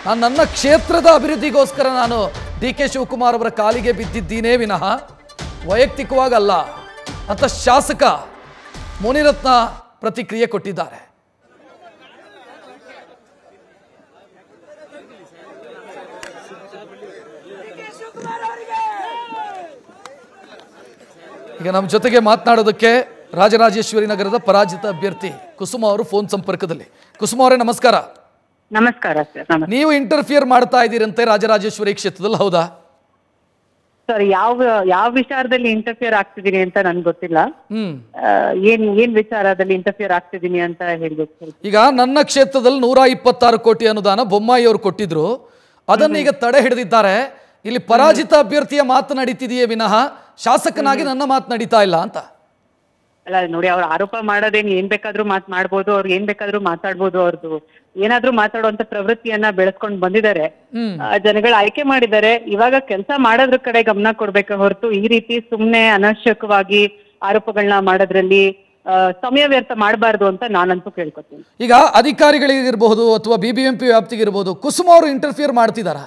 ನಾನು ನನ್ನ ಕ್ಷೇತ್ರದ ಅಭಿವೃದ್ಧಿಗೋಸ್ಕರ ನಾನು ಡಿ ಕೆ ಶಿವಕುಮಾರ್ ಅವರ ಕಾಲಿಗೆ ಬಿದ್ದಿದ್ದೀನೇ ವಿನಃ ವೈಯಕ್ತಿಕವಾಗಲ್ಲ ಅಂತ ಶಾಸಕ ಮುನಿರತ್ನ ಪ್ರತಿಕ್ರಿಯೆ ಕೊಟ್ಟಿದ್ದಾರೆ ಈಗ ನಮ್ಮ ಜೊತೆಗೆ ಮಾತನಾಡೋದಕ್ಕೆ ರಾಜರಾಜೇಶ್ವರಿ ನಗರದ ಪರಾಜಿತ ಅಭ್ಯರ್ಥಿ ಕುಸುಮ ಅವರು ಫೋನ್ ಸಂಪರ್ಕದಲ್ಲಿ ಕುಸುಮ ಅವರೇ ನಮಸ್ಕಾರ ನಮಸ್ಕಾರ ಸರ್ ನಮಸ್ಕಾರ ನೀವು ಇಂಟರ್ಫಿಯರ್ ಮಾಡ್ತಾ ಇದ್ದೀರಂತೆ ರಾಜರಾಜೇಶ್ವರಿ ಕ್ಷೇತ್ರದಲ್ಲಿ ಹೌದಾ ಸರ್ ಯಾವ ಯಾವ ವಿಚಾರದಲ್ಲಿ ಇಂಟರ್ಫಿಯರ್ ಆಗ್ತಿದೀನಿ ಅಂತ ನನ್ಗೆ ಗೊತ್ತಿಲ್ಲ ಹ್ಮ್ ಆ, ಏನ್ ಏನ್ ವಿಚಾರದಲ್ಲಿ ಇಂಟರ್ಫಿಯರ್ ಆಗ್ತಿದೀನಿ ಅಂತ ಹೇಳ್ಬೇಕು ಸರ್ ಈಗ ನನ್ನ ಕ್ಷೇತ್ರದಲ್ಲಿ ನೂರ ಇಪ್ಪತ್ತಾರು ಕೋಟಿ ಅನುದಾನ ಬೊಮ್ಮಾಯಿ ಅವರು ಕೊಟ್ಟಿದ್ರು ಅದನ್ನ ಈಗ ತಡೆ ಹಿಡಿದಿದ್ದಾರೆ ಇಲ್ಲಿ ಪರಾಜಿತ ಅಭ್ಯರ್ಥಿಯ ಮಾತು ನಡೀತಿದೆಯೇ ವಿನಃ ಶಾಸಕನಾಗಿ ನನ್ನ ಮಾತು ನಡೀತಾ ಇಲ್ಲ ಅಂತ ಅಲ್ಲ ನೋಡಿ ಅವ್ರು ಆರೋಪ ಮಾಡೋದೇನ್ ಏನ್ ಬೇಕಾದ್ರೂ ಮಾತ್ ಮಾಡ್ಬೋದು ಅವ್ರು ಏನ್ ಬೇಕಾದ್ರೂ ಮಾತಾಡ್ಬೋದು ಅವ್ರದ್ದು ಏನಾದ್ರೂ ಮಾತಾಡುವಂತ ಪ್ರವೃತ್ತಿಯನ್ನ ಬೆಳೆಸ್ಕೊಂಡ್ ಬಂದಿದ್ದಾರೆ ಹ್ಮ್ ಆ, ಜನಗಳು ಆಯ್ಕೆ ಮಾಡಿದ್ದಾರೆ ಇವಾಗ ಕೆಲಸ ಮಾಡೋದ್ರ ಕಡೆ ಗಮನ ಕೊಡ್ಬೇಕು ಹೊರತು ಈ ರೀತಿ ಸುಮ್ನೆ ಅನವಶ್ಯಕವಾಗಿ ಆರೋಪಗಳನ್ನ ಮಾಡೋದ್ರಲ್ಲಿ ಆ, ಸಮಯ ವ್ಯರ್ಥ ಮಾಡಬಾರ್ದು ಅಂತ ನಾನಂತೂ ಕೇಳ್ಕೊತೀನಿ ಈಗ ಅಧಿಕಾರಿಗಳಿಗಿರ್ಬಹುದು ಅಥವಾ ಬಿ ಬಿ ಎಂ ಪಿ ವ್ಯಾಪ್ತಿಗಿರ್ಬೋದು ಕುಸುಮ ಅವರು ಇಂಟರ್ಫಿಯರ್ ಮಾಡ್ತಿದಾರಾ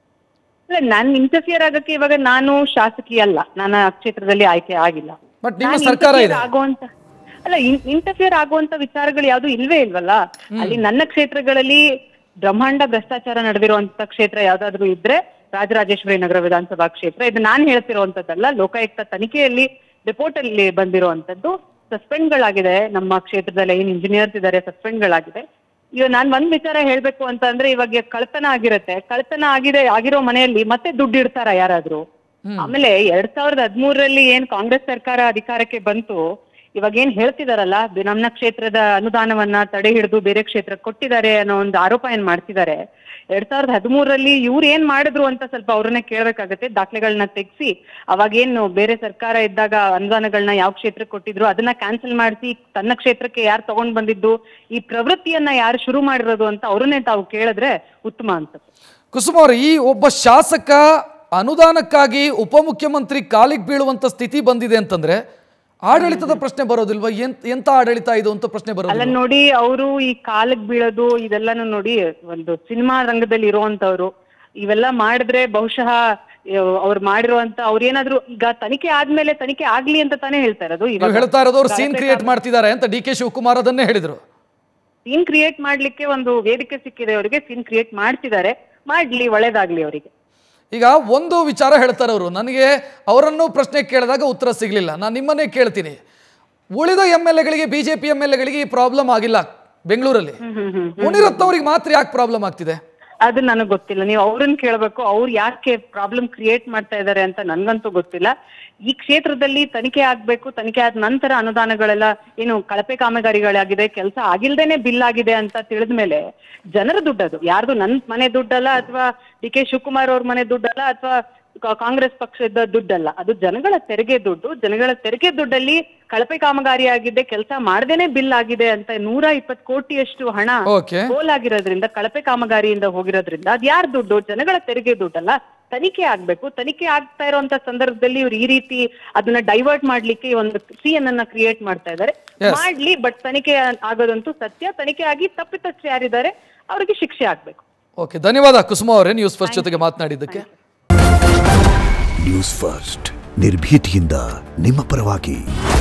ಇಲ್ಲ ನಾನು ಇಂಟರ್ಫಿಯರ್ ಆಗಕ್ಕೆ ಇವಾಗ ನಾನು ಶಾಸಕಿ ಅಲ್ಲ ನನ್ನ ಕ್ಷೇತ್ರದಲ್ಲಿ ಆಯ್ಕೆ ಆಗಿಲ್ಲ ಬಟ್ ನಿಮ್ಮ ನಾನ್ ಸರ್ಕಾರ interfere ಇದೆ ಆಗುವಂತ ಅಲ್ಲ ಇಂಟರ್ಫಿಯರ್ ಆಗುವಂತ ವಿಚಾರಗಳು ಯಾವ್ದು ಇಲ್ವೇ ಇಲ್ವಲ್ಲ ಅಲ್ಲಿ ನನ್ನ ಕ್ಷೇತ್ರಗಳಲ್ಲಿ ಬ್ರಹ್ಮಾಂಡ ಭ್ರಷ್ಟಾಚಾರ ನಡೆದಿರುವಂತ ಕ್ಷೇತ್ರ ಯಾವ್ದಾದ್ರು ಇದ್ರೆ ರಾಜರಾಜೇಶ್ವರಿ ನಗರ ವಿಧಾನಸಭಾ ಕ್ಷೇತ್ರ ಇದು ನಾನ್ ಹೇಳ್ತಿರುವಂತದ್ದಲ್ಲ ಲೋಕಾಯುಕ್ತ ತನಿಖೆಯಲ್ಲಿ ರಿಪೋರ್ಟ್ ಅಲ್ಲಿ ಬಂದಿರುವಂತದ್ದು ಸಸ್ಪೆಂಡ್ ಗಳಾಗಿದೆ ನಮ್ಮ ಕ್ಷೇತ್ರದಲ್ಲಿ ಏನ್ ಇಂಜಿನಿಯರ್ಸ್ ಇದಾರೆ ಸಸ್ಪೆಂಡ್ ಗಳಾಗಿದೆ ಈಗ ನಾನ್ ಒಂದ್ ವಿಚಾರ ಹೇಳ್ಬೇಕು ಅಂತ ಅಂದ್ರೆ ಇವಾಗ ಕಳ್ತನ ಆಗಿರತ್ತೆ ಕಳ್ತನ ಆಗಿದೆ ಆಗಿರೋ ಮನೆಯಲ್ಲಿ ಮತ್ತೆ ದುಡ್ಡು ಇಡ್ತಾರ ಯಾರಾದ್ರೂ ಆಮೇಲೆ ಎರಡ್ ಸಾವಿರದ ಹದಿಮೂರರಲ್ಲಿ ಏನ್ ಕಾಂಗ್ರೆಸ್ ಸರ್ಕಾರ ಅಧಿಕಾರಕ್ಕೆ ಬಂತು ಇವಾಗ ಏನ್ ಹೇಳ್ತಿದಾರಲ್ಲ ಬಿ- ನಮ್ಮ ಕ್ಷೇತ್ರದ ಅನುದಾನವನ್ನ ತಡೆ ಹಿಡಿದು ಬೇರೆ ಕ್ಷೇತ್ರಕ್ಕೆ ಕೊಟ್ಟಿದ್ದಾರೆ ಅನ್ನೋ ಒಂದು ಆರೋಪ ಏನ್ ಮಾಡ್ತಿದ್ದಾರೆ ಎರಡ್ ಸಾವಿರದ ಹದಿಮೂರರಲ್ಲಿ ಇವ್ರು ಏನ್ ಮಾಡಿದ್ರು ಅಂತ ಸ್ವಲ್ಪ ಅವ್ರನ್ನೇ ಕೇಳ್ಬೇಕಾಗತ್ತೆ ದಾಖಲೆಗಳನ್ನ ತೆಗ್ಸಿ ಅವಾಗೇನು ಬೇರೆ ಸರ್ಕಾರ ಇದ್ದಾಗ ಅನುದಾನಗಳನ್ನ ಯಾವ ಕ್ಷೇತ್ರಕ್ಕೆ ಕೊಟ್ಟಿದ್ರು ಅದನ್ನ ಕ್ಯಾನ್ಸಲ್ ಮಾಡಿಸಿ ತನ್ನ ಕ್ಷೇತ್ರಕ್ಕೆ ಯಾರು ತಗೊಂಡ್ ಬಂದಿದ್ದು ಈ ಪ್ರವೃತ್ತಿಯನ್ನ ಯಾರು ಶುರು ಮಾಡಿರೋದು ಅಂತ ಅವ್ರನ್ನೇ ತಾವು ಕೇಳಿದ್ರೆ ಉತ್ತಮ ಅನ್ಸುತ್ತೆ ಕುಸುಮ ಅವರು ಈ ಒಬ್ಬ ಶಾಸಕ ಅನುದಾನಕ್ಕಾಗಿ ಉಪಮುಖ್ಯಮಂತ್ರಿ ಕಾಲಿಗೆ ಬೀಳುವಂತ ಸ್ಥಿತಿ ಬಂದಿದೆ ಅಂತಂದ್ರೆ ಆಡಳಿತದ ಪ್ರಶ್ನೆ ಬರೋದಿಲ್ವಾ ಎಂತ ಎಂತ ಆಡಳಿತ ಇದು ಅಂತ ಪ್ರಶ್ನೆ ಅಲ್ಲ ಬರೋದಿಲ್ಲ ನೋಡಿ ಅವರು ಈ ಕಾಲಕ್ ಬೀಳೋದು ಇದೆಲ್ಲಾನು ನೋಡಿ ಒಂದು ಸಿನಿಮಾ ರಂಗದಲ್ಲಿ ಇರುವಂತವ್ರು ಇವೆಲ್ಲ ಮಾಡಿದ್ರೆ ಬಹುಶಃ ಅವ್ರು ಮಾಡಿರುವಂತ ಅವ್ರೇನಾದ್ರೂ ಈಗ ತನಿಖೆ ಆದ್ಮೇಲೆ ತನಿಖೆ ಆಗ್ಲಿ ಅಂತ ತಾನೇ ಹೇಳ್ತಾ ಇರೋದು ನೀವು ಹೇಳ್ತಾ ಇರೋದು ಅವ್ರು ಸೀನ್ ಕ್ರಿಯೇಟ್ ಮಾಡ್ತಿದ್ದಾರೆ ಅಂತ ಡಿ ಕೆ ಶಿವಕುಮಾರ್ ಅದನ್ನೇ ಹೇಳಿದ್ರು ಸೀನ್ ಕ್ರಿಯೇಟ್ ಮಾಡ್ಲಿಕ್ಕೆ ಒಂದು ವೇದಿಕೆ ಸಿಕ್ಕಿದೆ ಅವರಿಗೆ ಸೀನ್ ಕ್ರಿಯೇಟ್ ಮಾಡ್ತಿದ್ದಾರೆ ಮಾಡ್ಲಿ ಒಳ್ಳೇದಾಗ್ಲಿ ಅವರಿಗೆ ಈಗ ಒಂದು ವಿಚಾರ ಹೇಳ್ತಾರೆ ಅವರು ನನಗೆ ಅವರನ್ನು ಪ್ರಶ್ನೆ ಕೇಳಿದಾಗ ಉತ್ತರ ಸಿಗಲಿಲ್ಲ ನಾನು ನಿಮ್ಮನ್ನೇ ಕೇಳ್ತೀನಿ ಉಳಿದ ಎಮ್ ಎಲ್ ಎಗಳಿಗೆ ಬಿಜೆಪಿ ಎಮ್ ಎಲ್ ಎಗಳಿಗೆ ಈ ಪ್ರಾಬ್ಲಮ್ ಆಗಿಲ್ಲ ಬೆಂಗಳೂರಲ್ಲಿ ಮುನಿರತ್ನ ಅವ್ರಿಗೆ ಮಾತ್ರ ಯಾಕೆ ಪ್ರಾಬ್ಲಮ್ ಆಗ್ತಿದೆ ಅದು ನನಗೆ ಗೊತ್ತಿಲ್ಲ ನೀವು ಅವ್ರನ್ನ ಕೇಳ್ಬೇಕು ಅವ್ರು ಯಾಕೆ ಪ್ರಾಬ್ಲಮ್ ಕ್ರಿಯೇಟ್ ಮಾಡ್ತಾ ಇದ್ದಾರೆ ಅಂತ ನನ್ಗಂತೂ ಗೊತ್ತಿಲ್ಲ ಈ ಕ್ಷೇತ್ರದಲ್ಲಿ ತನಿಖೆ ಆಗ್ಬೇಕು ತನಿಖೆ ಆದ ನಂತರ ಅನುದಾನಗಳೆಲ್ಲ ಏನು ಕಳಪೆ ಕಾಮಗಾರಿಗಳಾಗಿದೆ ಕೆಲಸ ಆಗಿಲ್ದೇನೆ ಬಿಲ್ ಆಗಿದೆ ಅಂತ ತಿಳಿದ್ಮೇಲೆ ಜನರ ದುಡ್ಡದು ಯಾರ್ದು ನನ್ ಮನೆ ದುಡ್ಡಲ್ಲ ಅಥವಾ ಡಿ ಕೆ ಶಿವಕುಮಾರ್ ಅವ್ರ ಮನೆ ದುಡ್ಡಲ್ಲ ಅಥವಾ ಕಾಂಗ್ರೆಸ್ ಪಕ್ಷದ ದುಡ್ಡಲ್ಲ ಅದು ಜನಗಳ ತೆರಿಗೆ ದುಡ್ಡು ಜನಗಳ ತೆರಿಗೆ ದುಡ್ಡಲ್ಲಿ ಕಳಪೆ ಕಾಮಗಾರಿ ಆಗಿದೆ ಕೆಲಸ ಮಾಡ್ದೇನೆ ಬಿಲ್ ಆಗಿದೆ ಅಂತ ನೂರ ಇಪ್ಪತ್ತು ಕೋಟಿಯಷ್ಟು ಹಣ ಓಕೆ ಆಗಿರೋದ್ರಿಂದ ಕಳಪೆ ಕಾಮಗಾರಿಯಿಂದ ಹೋಗಿರೋದ್ರಿಂದ ಅದ್ ಯಾರ್ ದುಡ್ಡು ಜನಗಳ ತೆರಿಗೆ ದುಡ್ಡಲ್ಲ ತನಿಖೆ ಆಗ್ಬೇಕು ತನಿಖೆ ಆಗ್ತಾ ಇರುವಂತ ಸಂದರ್ಭದಲ್ಲಿ ಇವ್ರು ಈ ರೀತಿ ಅದನ್ನ ಡೈವರ್ಟ್ ಮಾಡ್ಲಿಕ್ಕೆ ಈ ಒಂದು ಸಿಎನ್ ಅನ್ನ ಕ್ರಿಯೇಟ್ ಮಾಡ್ತಾ ಇದ್ದಾರೆ Yes. ಮಾಡ್ಲಿ ಬಟ್ ತನಿಖೆ ಆಗೋದಂತೂ ಸತ್ಯ ತನಿಖೆ ಆಗಿ ತಪ್ಪಿತಸ್ಥರು ಯಾರಿದ್ದಾರೆ ಅವ್ರಿಗೆ ಶಿಕ್ಷೆ ಆಗ್ಬೇಕು ಓಕೆ ಧನ್ಯವಾದ ಕುಸುಮ ಅವರೇ ನ್ಯೂಸ್ ಫಸ್ಟ್ ಜೊತೆಗೆ ಮಾತನಾಡಿದ್ದಕ್ಕೆ ನ್ಯೂಸ್ ಫಸ್ಟ್ ನಿರ್ಭೀತಿಯಿಂದ ನಿಮ್ಮ ಪರವಾಗಿ